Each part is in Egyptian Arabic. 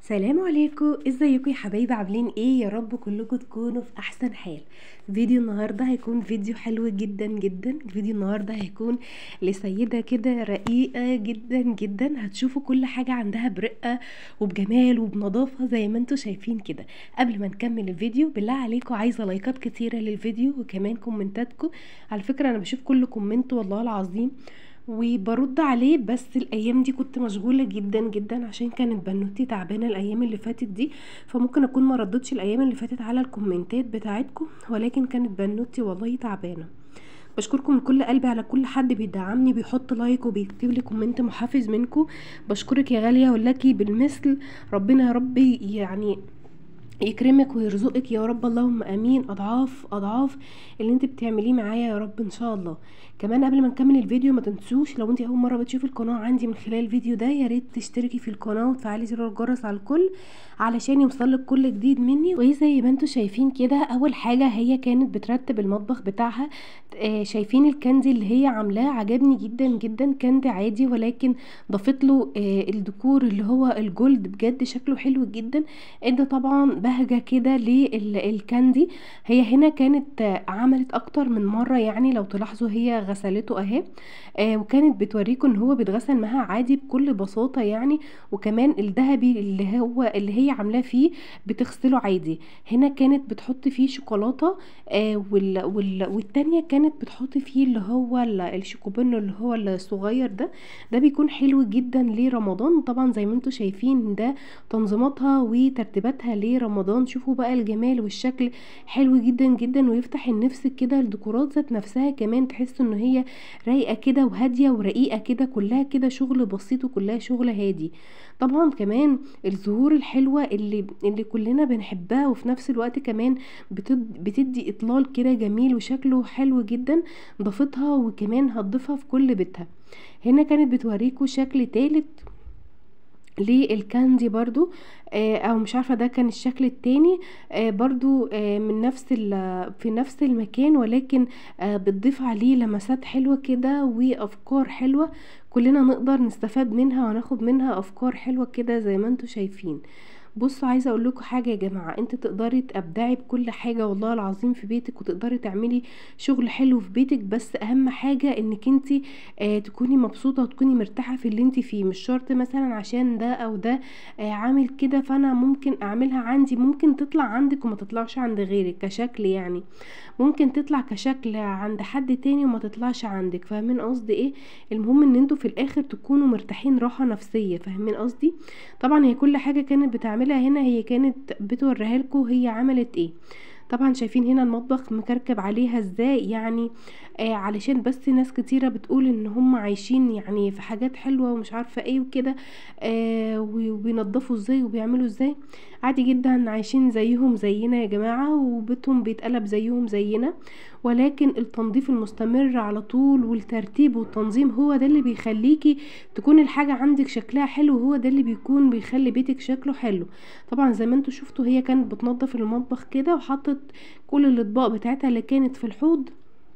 سلام عليكم ازيكم يا حبايبي عاملين ايه يا رب كلكم تكونوا في احسن حال فيديو النهارده هيكون فيديو حلو جدا جدا الفيديو النهارده هيكون لسيده كده رقيقه جدا جدا هتشوفوا كل حاجه عندها برقه وبجمال وبنظافه زي ما انتم شايفين كده قبل ما نكمل الفيديو بالله عليكم عايزه لايكات كتيره للفيديو وكمان كومنتاتكم على فكره انا بشوف كل كومنت والله العظيم وبرد عليه بس الايام دي كنت مشغوله جدا جدا عشان كانت بنوتي تعبانه الايام اللي فاتت دي فممكن اكون ما ردتش الايام اللي فاتت على الكومنتات بتاعتكم ولكن كانت بنوتي والله تعبانه بشكركم من كل قلبي على كل حد بيدعمني بيحط لايك وبيكتب لي كومنت محفز منكم بشكرك يا غاليه ولكي بالمثل ربنا يا رب يعني يكرمك ويرزقك يا رب اللهم امين اضعاف اضعاف اللي انت بتعمليه معايا يا رب ان شاء الله كمان قبل ما نكمل الفيديو ما تنسوش لو انت اول مره بتشوفي القناه عندي من خلال الفيديو ده يا ريت تشتركي في القناه وتفعلي زر الجرس على الكل علشان يوصلك كل جديد مني وزي ما انتم شايفين كده اول حاجه هي كانت بترتب المطبخ بتاعها آه شايفين الكاندي اللي هي عاملاه عجبني جدا جدا كاندي عادي ولكن ضافت له آه الديكور اللي هو الجولد بجد شكله حلو جدا ادى طبعا بهجه كده للكاندي هي هنا كانت آه عملت اكتر من مره يعني لو تلاحظوا هي غسلته اهي آه وكانت بتوريكم ان هو بيتغسل معاها عادي بكل بساطه يعني وكمان الذهبي اللي هو اللي هي عاملاه فيه بتغسله عادي هنا كانت بتحط فيه شوكولاته آه وال وال والتانية كانت بتحط فيه اللي هو الشوكوبينو اللي هو الصغير ده ده بيكون حلو جدا لرمضان طبعا زي ما انتم شايفين ده تنظيماتها وترتيباتها لرمضان شوفوا بقى الجمال والشكل حلو جدا جدا ويفتح النفس كده الديكورات ذات نفسها كمان تحس ان هي رايقه كده وهاديه ورقيقه كده كلها كده شغل بسيط وكلها شغل هادي طبعا كمان الزهور الحلوه اللي اللي كلنا بنحبها وفي نفس الوقت كمان بتدي اطلال كده جميل وشكله حلو جدا ضافتها وكمان هتضيفها في كل بيتها هنا كانت بتوريكوا شكل تالت للكاندي برضو آه او مش عارفه ده كان الشكل التاني آه برضو آه من نفس في نفس المكان ولكن بتضيف عليه لمسات حلوه كده وافكار حلوه كلنا نقدر نستفاد منها وناخد منها افكار حلوه كده زي ما انتم شايفين بصوا عايزه اقول لكم حاجه يا جماعه انت تقدري تبدعي بكل حاجه والله العظيم في بيتك وتقدري تعملي شغل حلو في بيتك بس اهم حاجه انك انت آه تكوني مبسوطه وتكوني مرتاحه في اللي انت فيه مش شرط مثلا عشان ده او ده آه عامل كده فانا ممكن اعملها عندي ممكن تطلع عندك وما تطلعش عند غيرك كشكل يعني ممكن تطلع كشكل عند حد تاني وما تطلعش عندك فاهمين قصدي ايه المهم ان انتوا في الاخر تكونوا مرتاحين راحه نفسيه فاهمين قصدي طبعا هي كل حاجه كانت بتعملها هنا هي كانت بتوريها لكم هي عملت ايه طبعا شايفين هنا المطبخ مكركب عليها ازاي يعني آه علشان بس ناس كتيرة بتقول ان هم عايشين يعني في حاجات حلوة ومش عارفة ايه وكده آه وبينضفوا ازاي وبيعملوا ازاي عادي جدا عايشين زيهم زينا يا جماعة وبيتهم بيتقلب زيهم زينا ولكن التنظيف المستمر على طول والترتيب والتنظيم هو ده اللي بيخليكي تكون الحاجة عندك شكلها حلو هو ده اللي بيكون بيخلي بيتك شكله حلو طبعا زي ما انتوا شفتوا هي كانت بتنظف المطبخ كده وحطت كل الاطباق بتاعتها اللي كانت في الحوض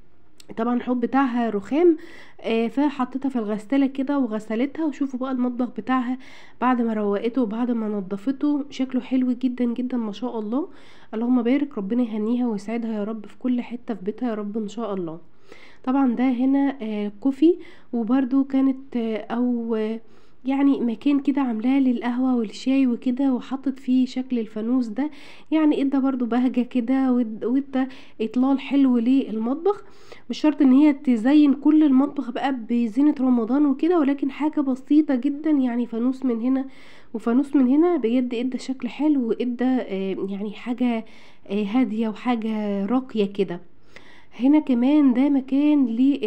طبعا الحوض بتاعها رخام آه فحطيتها في الغسالة كده وغسلتها وشوفوا بقى المطبخ بتاعها بعد ما روقته وبعد ما نضفته شكله حلو جدا جدا ما شاء الله اللهم بارك ربنا يهنيها ويسعدها يا رب في كل حتة في بيتها يا رب ان شاء الله طبعا ده هنا آه كوفي وبرده كانت آه او آه يعني مكان كده عاملاه للقهوة والشاي وكده وحطت فيه شكل الفانوس ده يعني ادى برضو بهجة كده وادى اطلال حلو للمطبخ مش شرط ان هي تزين كل المطبخ بقى بزينة رمضان وكده ولكن حاجة بسيطة جدا يعني فانوس من هنا وفانوس من هنا بجد ادى شكل حلو وادى آه يعني حاجة آه هادية وحاجة راقية كده هنا كمان ده مكان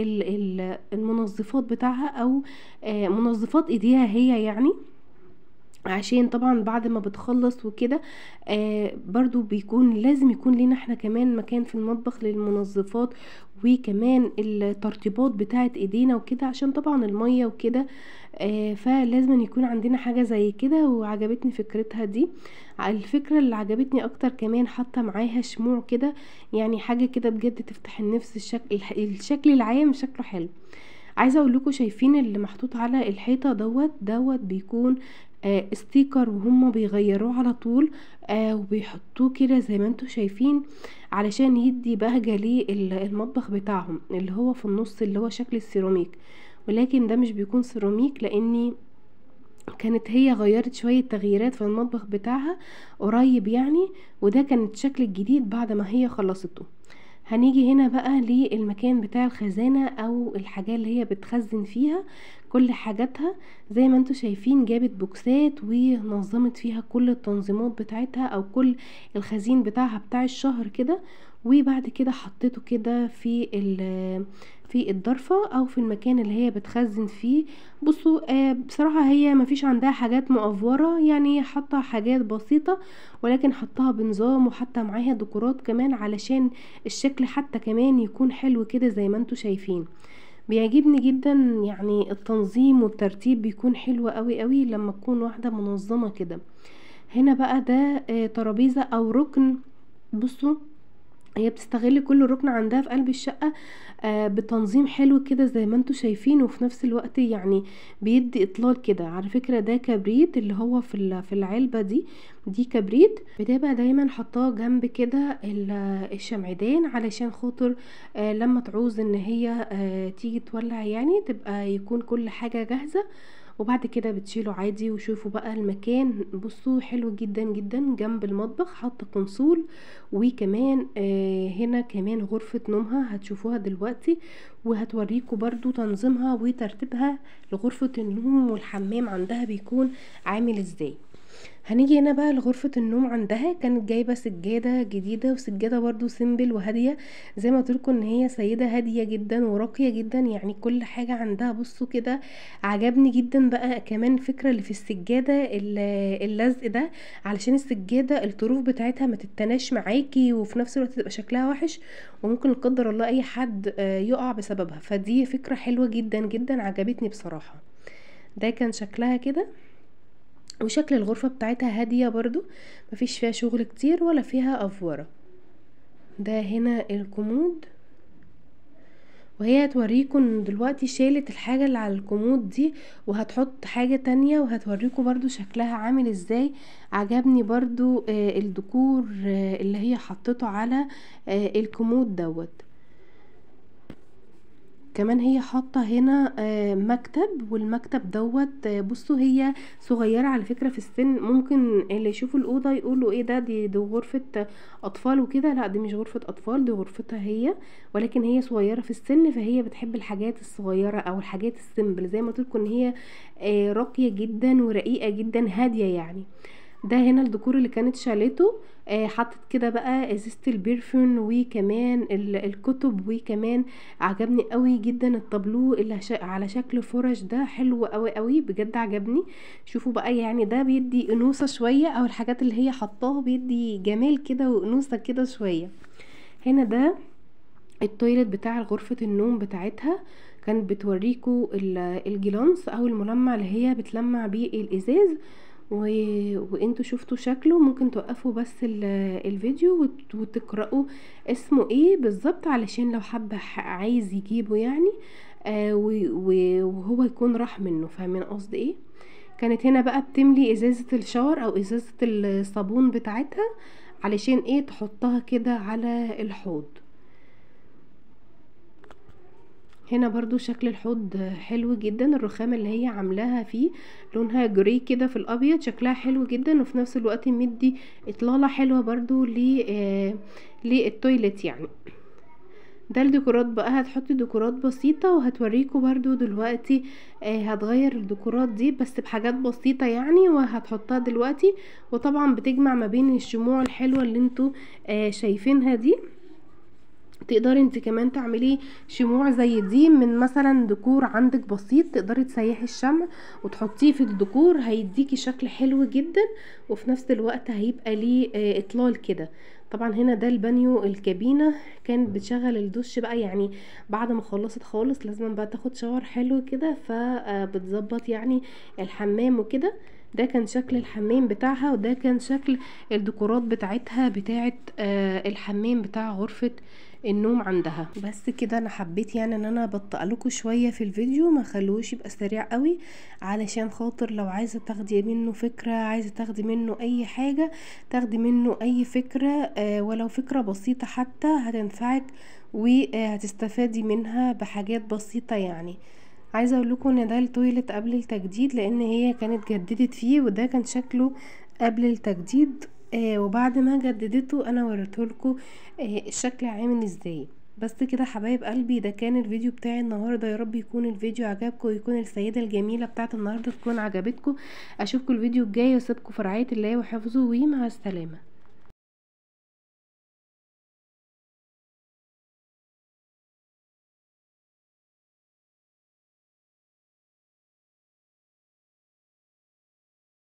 للمنظفات بتاعها او منظفات ايديها هي يعني عشان طبعا بعد ما بتخلص وكده آه برضو بيكون لازم يكون لنا احنا كمان مكان في المطبخ للمنظفات وكمان الترطيبات بتاعه ايدينا وكده عشان طبعا المية وكده آه فلازم يكون عندنا حاجة زي كده وعجبتني فكرتها دي الفكرة اللي عجبتني اكتر كمان حاطة معاها شموع كده يعني حاجة كده بجد تفتح النفس الشكل الشكل العام شكله حلو عايزه اقول لكم شايفين اللي محطوط على الحيطه دوت دوت بيكون آه ستيكر وهم بيغيروه على طول آه وبيحطوه كده زي ما انتوا شايفين علشان يدي بهجة للمطبخ بتاعهم اللي هو في النص اللي هو شكل السيراميك ولكن ده مش بيكون سيراميك لاني كانت هي غيرت شوية تغييرات في المطبخ بتاعها قريب يعني وده كان الشكل الجديد بعد ما هي خلصته هنيجي هنا بقى للمكان بتاع الخزانة او الحاجات اللي هي بتخزن فيها كل حاجاتها زي ما انتوا شايفين جابت بوكسات ونظمت فيها كل التنظيمات بتاعتها او كل الخزين بتاعها بتاع الشهر كده وبعد كده حطيته كده في في الضرفة او في المكان اللي هي بتخزن فيه بصوا آه بصراحة هي مفيش عندها حاجات مقفورة يعني حاطة حاجات بسيطة ولكن حطها بنظام وحتى معاها ديكورات كمان علشان الشكل حتى كمان يكون حلو كده زي ما انتوا شايفين بيعجبني جدا يعني التنظيم والترتيب بيكون حلو قوي قوي لما تكون واحدة منظمة كده هنا بقى ده آه ترابيزة او ركن بصوا هي بتستغل كل ركن عندها في قلب الشقة آه بتنظيم حلو كده زي ما انتوا شايفين وفي نفس الوقت يعني بيدي اطلال كده على فكرة ده كبريت اللي هو في في العلبة دي دي كبريت بتبقى دايما حطاه جنب كده الشمعدان علشان خاطر آه لما تعوز ان هي آه تيجي تولع يعني تبقى يكون كل حاجة جاهزة وبعد كده بتشيله عادي وشوفوا بقى المكان بصوا حلو جدا جدا جنب المطبخ حاطه كونسول وكمان آه هنا كمان غرفة نومها هتشوفوها دلوقتي وهتوريكم برضو تنظيمها وترتيبها لغرفة النوم والحمام عندها بيكون عامل ازاي هنيجي هنا بقى لغرفة النوم عندها كانت جايبة سجادة جديدة وسجادة برضو سيمبل وهادية زي ما قلتلكوا ان هي سيدة هادية جدا وراقية جدا يعني كل حاجة عندها بصوا كده عجبني جدا بقى كمان الفكرة اللي في السجادة اللزق ده علشان السجادة الطروف بتاعتها ما تتناش معاكي وفي نفس الوقت تبقى شكلها وحش وممكن لا قدر الله اي حد يقع بسببها فدي فكرة حلوة جدا جدا عجبتني بصراحة ده كان شكلها كده وشكل الغرفة بتاعتها هادية برضو مفيش فيها شغل كتير ولا فيها افورة ده هنا الكومود وهي هتوريكم دلوقتي شالت الحاجة اللي على الكومود دي وهتحط حاجة تانية وهتوريكم برضو شكلها عامل ازاي عجبني برضو آه الديكور آه اللي هي حطته على آه الكومود دوت كمان هي حاطه هنا مكتب والمكتب دوت بصوا هي صغيره على فكره في السن ممكن اللي يشوفوا الاوضه يقولوا ايه ده دي, دي غرفه اطفال وكده لا دي مش غرفه اطفال دي غرفتها هي ولكن هي صغيره في السن فهي بتحب الحاجات الصغيره او الحاجات السيمبل زي ما قلت ان هي راقيه جدا ورقيقه جدا هاديه يعني ده هنا الديكور اللي كانت شالته آه حطت كده بقى ازازه البرفيوم وكمان الكتب وكمان عجبني قوي جدا الطابلو اللي على شكل فرش ده حلو قوي قوي بجد عجبني شوفوا بقى يعني ده بيدي انوثه شويه او الحاجات اللي هي حطاها بيدي جمال كده وانوثه كده شويه هنا ده التويلت بتاع غرفه النوم بتاعتها كانت بتوريكوا الجلانس او الملمع اللي هي بتلمع بيه الازاز و... وانتوا شفتوا شكله ممكن توقفوا بس الفيديو وت... وتقرأوا اسمه ايه بالظبط علشان لو حب عايز يجيبه يعني آه و... وهو يكون راح منه فاهمين قصدي ايه كانت هنا بقى بتملي ازازة الشاور او ازازة الصابون بتاعتها علشان ايه تحطها كده على الحوض هنا برضو شكل الحوض حلو جدا الرخامة اللي هي عاملاها فيه لونها جري كده في الابيض شكلها حلو جدا وفي نفس الوقت مدي اطلالة حلوة برضو للتويلت يعني ده الديكورات بقى هتحطي ديكورات بسيطة وهتوريكم برضو دلوقتي هتغير الديكورات دي بس بحاجات بسيطة يعني وهتحطها دلوقتي وطبعا بتجمع ما بين الشموع الحلوة اللي انتوا شايفينها دي تقدري انت كمان تعملي شموع زي دي من مثلا ديكور عندك بسيط تقدري تسيحي الشمع وتحطيه في الديكور هيديكي شكل حلو جدا وفي نفس الوقت هيبقى ليه اطلال كده طبعا هنا ده البانيو الكابينة كانت بتشغل الدش بقى يعني بعد ما خلصت خالص لازم بقى تاخد شاور حلو كده فبتظبط يعني الحمام وكده ده كان شكل الحمام بتاعها وده كان شكل الديكورات بتاعتها بتاعت الحمام بتاع غرفة النوم عندها بس كده انا حبيت يعني ان انا ابطئ لكم شويه في الفيديو ما خلوش يبقى سريع قوي علشان خاطر لو عايزه تاخدي منه فكره عايزه تاخدي منه اي حاجه تاخدي منه اي فكره آه ولو فكره بسيطه حتى هتنفعك وهتستفادي منها بحاجات بسيطه يعني عايزه اقول لكم ان ده التويلت قبل التجديد لان هي كانت جددت فيه وده كان شكله قبل التجديد آه وبعد ما جددته انا وريتهولكوا آه الشكل عامل ازاي بس كده حبايب قلبي ده كان الفيديو بتاعي النهارده يا رب يكون الفيديو عجبكم ويكون السيده الجميله بتاعت النهارده تكون عجبتكم اشوفكم الفيديو الجاي واسيبكم في رعايه الله وحفظه ومع السلامه